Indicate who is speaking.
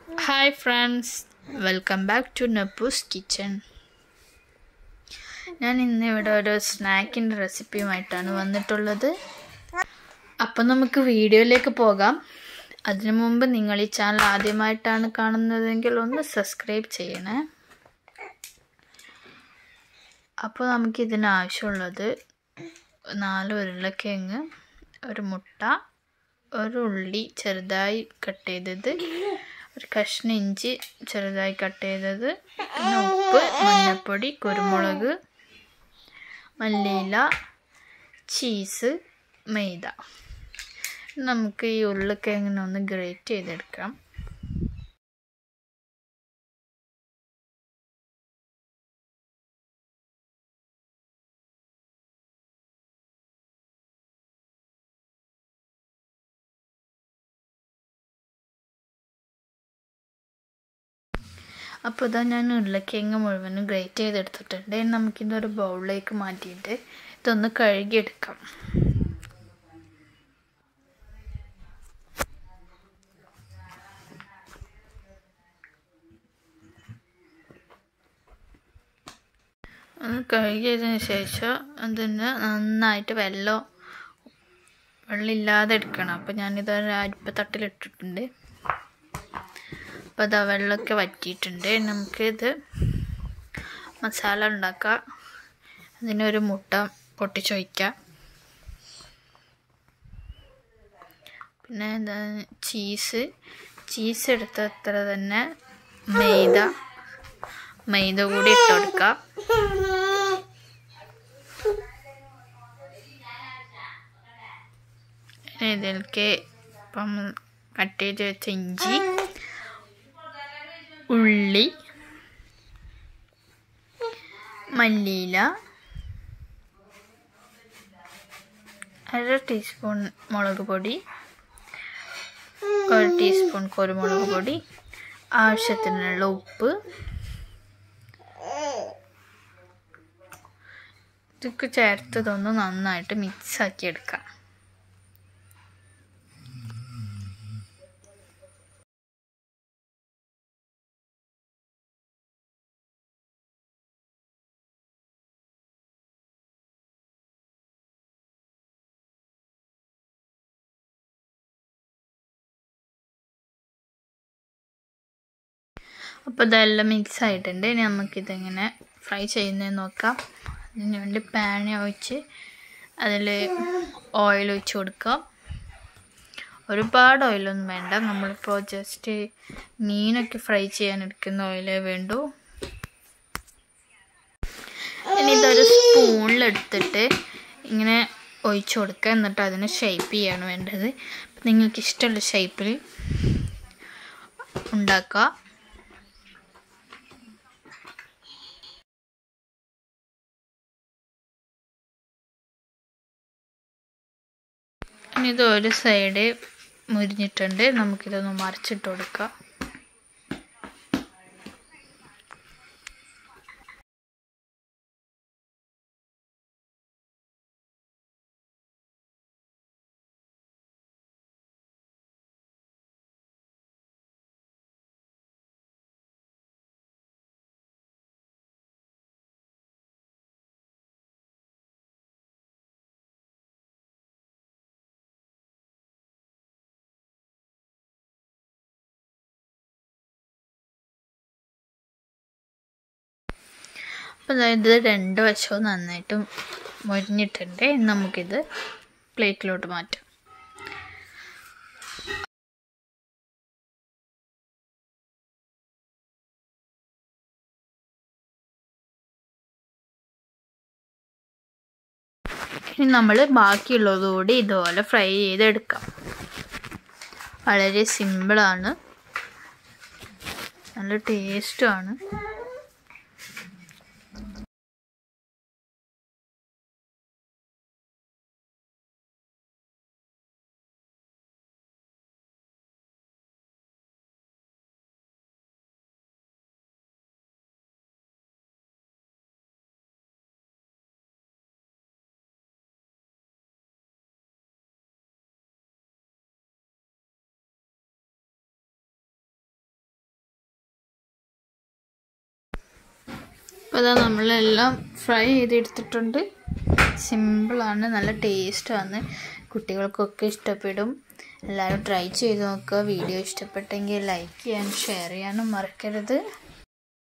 Speaker 1: hi friends welcome back to Nappoos kitchen ഞാൻ ഇന്ന് ഇവിടെ ഒരു സ്നാക്കിൻ്റെ റെസിപ്പിയുമായിട്ടാണ് വന്നിട്ടുള്ളത് അപ്പം നമുക്ക് വീഡിയോയിലേക്ക് പോകാം അതിനു മുമ്പ് നിങ്ങൾ ഈ ചാനൽ ആദ്യമായിട്ടാണ് കാണുന്നതെങ്കിൽ ഒന്ന് സബ്സ്ക്രൈബ് ചെയ്യണേ അപ്പോൾ നമുക്ക് ഇതിന് ആവശ്യമുള്ളത് നാല് ഉരുളക്കിഴങ്ങ് ഒരു മുട്ട ഒരു ഉള്ളി ചെറുതായി കട്ട് ചെയ്തത് ഒരു കഷ്ണം ഇഞ്ചി ചെറുതായി കട്ട് ചെയ്തത് പിന്നെ ഉപ്പ് മഞ്ഞൾപ്പൊടി കുരുമുളക് മല്ലിയില ചീസ് മൈദ നമുക്ക് ഈ ഉരുളക്കിഴങ്ങിനെ ഒന്ന് ഗ്രേറ്റ് ചെയ്തെടുക്കാം അപ്പോൾ ഇതാ ഞാൻ ഉരുളക്കിഴങ്ങ് മുഴുവനും ഗ്രേറ്റ് ചെയ്തെടുത്തിട്ടുണ്ട് ഇനി നമുക്കിതൊരു ബൗളിലേക്ക് മാറ്റിയിട്ട് ഇതൊന്ന് കഴുകിയെടുക്കാം ഒന്ന് കഴുകിയതിന് ശേഷം അതിന് നന്നായിട്ട് വെള്ളം വെള്ളമില്ലാതെ എടുക്കണം അപ്പോൾ ഞാനിതൊരു അരിപ്പത്തട്ടിലിട്ടിട്ടുണ്ട് അപ്പോൾ അതാ വെള്ളമൊക്കെ വറ്റിയിട്ടുണ്ട് നമുക്കിത് മസാല ഉണ്ടാക്കാം അതിനൊരു മുട്ട പൊട്ടിച്ചൊഴിക്കാം പിന്നെ എന്താ ചീസ് ചീസ് എടുത്ത അത്ര തന്നെ മൈദ മൈദ കൂടി ഇട്ട് കൊടുക്കാം ഇതിലേക്ക് ഇപ്പം കട്ട് ചെയ്ത് വെച്ച ഇഞ്ചി ഉള്ളി മല്ലിയില അര ടീസ്പൂൺ മുളക് പൊടി ഒരു ടീസ്പൂൺ കുരുമുളക് പൊടി ആവശ്യത്തിനുള്ള ഉപ്പ് ഇതൊക്കെ ചേർത്തതൊന്ന് നന്നായിട്ട് മിക്സ് ആക്കി എടുക്കാം അപ്പോൾ ഇതെല്ലാം മിക്സ് ആയിട്ടുണ്ട് ഇനി നമുക്കിതെങ്ങനെ ഫ്രൈ ചെയ്യുന്നതെന്ന് നോക്കാം അതിന് വേണ്ടി പാൻ ഒഴിച്ച് അതിൽ ഓയിൽ ഒഴിച്ച് കൊടുക്കാം ഒരുപാട് ഓയിലൊന്നും വേണ്ട നമ്മളിപ്പോൾ ജസ്റ്റ് മീനൊക്കെ ഫ്രൈ ചെയ്യാൻ എടുക്കുന്ന ഓയിലേ വേണ്ടൂ ഇനി ഇതൊരു സ്പൂണിലെടുത്തിട്ട് ഇങ്ങനെ ഒഴിച്ചു കൊടുക്കുക എന്നിട്ട് അതിന് ഷേപ്പ് ചെയ്യാണ് വേണ്ടത് നിങ്ങൾക്ക് ഇഷ്ടമുള്ള ഷേപ്പിൽ ഉണ്ടാക്കുക ഇനി ഇത് ഒരു സൈഡ് മുരിഞ്ഞിട്ടുണ്ട് നമുക്കിതൊന്ന് മറിച്ചിട്ട് കൊടുക്കാം അപ്പോൾ അതായത് രണ്ട് വശവും നന്നായിട്ട് മൊരിഞ്ഞിട്ടുണ്ട് നമുക്കിത് പ്ലേറ്റിലോട്ട് മാറ്റാം ഇനി നമ്മൾ ബാക്കിയുള്ളതുകൂടി ഇതുപോലെ ഫ്രൈ ചെയ്തെടുക്കാം വളരെ സിമ്പിളാണ് നല്ല ടേസ്റ്റുമാണ് അപ്പോൾ അതാ നമ്മളെല്ലാം ഫ്രൈ ചെയ്തെടുത്തിട്ടുണ്ട് സിമ്പിളാണ് നല്ല ടേസ്റ്റാണ് കുട്ടികൾക്കൊക്കെ ഇഷ്ടപ്പെടും എല്ലാവരും ട്രൈ ചെയ്ത് നോക്കുക വീഡിയോ ഇഷ്ടപ്പെട്ടെങ്കിൽ ലൈക്ക് ചെയ്യാനും ഷെയർ ചെയ്യാനും മറക്കരുത്